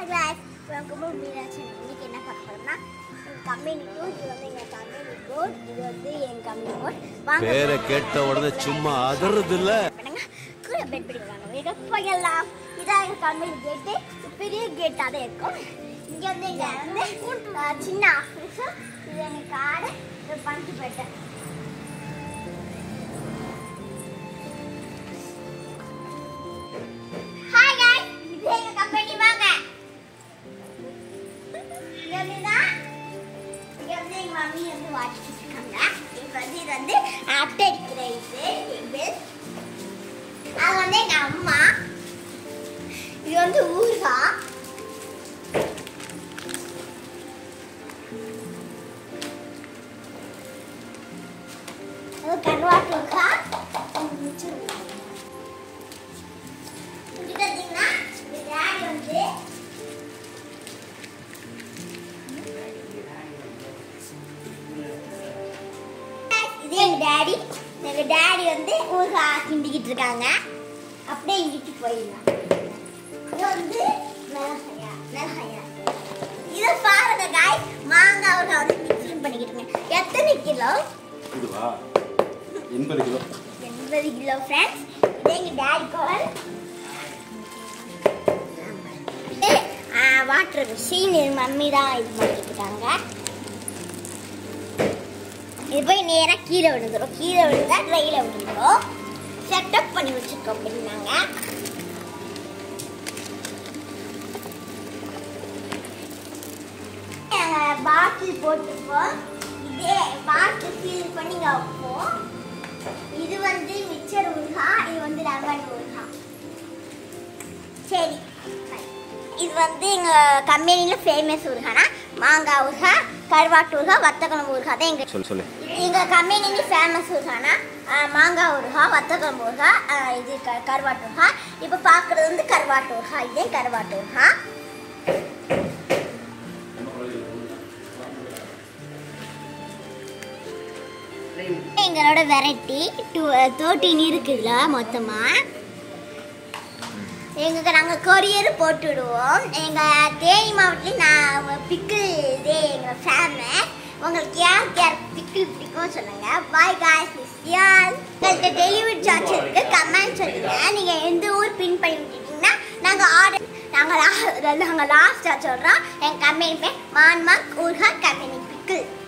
class welcome Meenakshi இன்னைக்கு என்ன பார்க்க போறோம்னா கம்பெனி டூ இது வந்து எங்க கம்பெனி போர்ட் இது வந்து என் கம்பெனி போர்ட் வாங்க பேரை கேட்ட உடனே சும்மா அதறது இல்ல பண்ணுங்க கூட பெட் பிடிக்கிறாங்க வேக போயெல்லாம் இதான் எங்க கம்பெனி கேட்டு பெரிய கேட்டாக தான் இருக்கும் இங்க வந்து இங்க வந்து அஹ், சின்ன ஆஃபீஸ் இது எங்க காடு இது பஞ்சு பெட்டை ஹாய் गाइस இது எங்க கம்பெனி வாங்க இங்க வந்துதா இங்க வந்து எங்க மம்மி வந்து வாட்சிட்டு இருக்காங்க இப்போ வந்து இது வந்து அட்டை அடிக்கிற இது டேபிள் அது வந்து எங்க அம்மா இது வந்து ஊர்கா அது கருவாட்டு ஊர்கா இங்க பார்த்தீங்கன்னா இந்த டேடி வந்து இது எங்க டாடி எங்க டாடி வந்து ஊர்கா கிண்டிக்கிட்டு இருக்காங்க அப்படியே இங்கிட்டு போயிடலாம் இது வந்து மிளகாயா மிளகாயா இதை பாருங்க காய் மாங்காய் ஊறுகாய் வந்து மிக்சிங் பண்ணிக்கிட்டு இருக்கேன் எத்தனை கிலோ இதுவா எண்பது கிலோ எண்பது கிலோ ஃப்ரெண்ட்ஸ் இது எங்க டாடி கவர் வாட்டர் மிஷின் இது மம்மி தான் இது பண்ணிட்டு இருக்காங்க இது போய் நேராக கீழே விழுந்துரும் கீழே விழுந்தா ட்ரெயில விழுந்துரும் செட்டப் பண்ணி வச்சிருக்கோம் அப்படின்னாங்க பாட்டில் போட்டுப்போம் இதே பாட்டில் ஃபீல் பண்ணி வைப்போம் இது வந்து மிச்சர் ஊறுகா இது வந்து லெமன் ஊறுகா சரி இது வந்து எங்கள் கம்பெனியில் ஃபேமஸ் ஊறுகானா மாங்காய் ஊறுகா கருவாட்டு ஊறுகா வத்தக்குழம்பு ஊறுகா தான் எங்கள் சொல்லு சொல்லு எங்கள் கம்பெனியில் ஃபேமஸ் ஊறுகானா அஹ், மாங்காய் ஊறுகா வத்தக்குழம்பு ஊறுகா அஹ், இது க கருவாட்டு ஊறுகா இப்போ பார்க்குறது வந்து கருவாட்டு ஊறுகா இதே கருவாட்டு ஊறுகா எங்களோட வெரைட்டி டூ தேர்ட்டின் இருக்குதுல மொத்தமாக எங்களுக்கு நாங்கள் கொரியர் போட்டு விடுவோம் எங்கள் தேனி மாவட்டத்தில் நான் பிக்கிள் இதே எங்கள் ஃபேமஸ் உங்களுக்கு யாருக்கு யார் பிக்கிள் பிடிக்கும் சொல்லுங்க பாய் காய்ஸ் மிஸ்யால் உங்கள்கிட்ட டெலிவரி சார்ஜ் இருக்கு கமெண்ட் சொல்லுங்க நீங்கள் எந்த ஊர் பின் பண்ணி விட்டுட்டீங்கன்னா நாங்கள் ஆர்டர் நாங்கள் நாங்கள் லாஸ்ட்டாக சொல்கிறோம் எங்கள் கம்பெனி பேர் மான்மாக் ஊர்கா கம்பெனி பிக்கிள்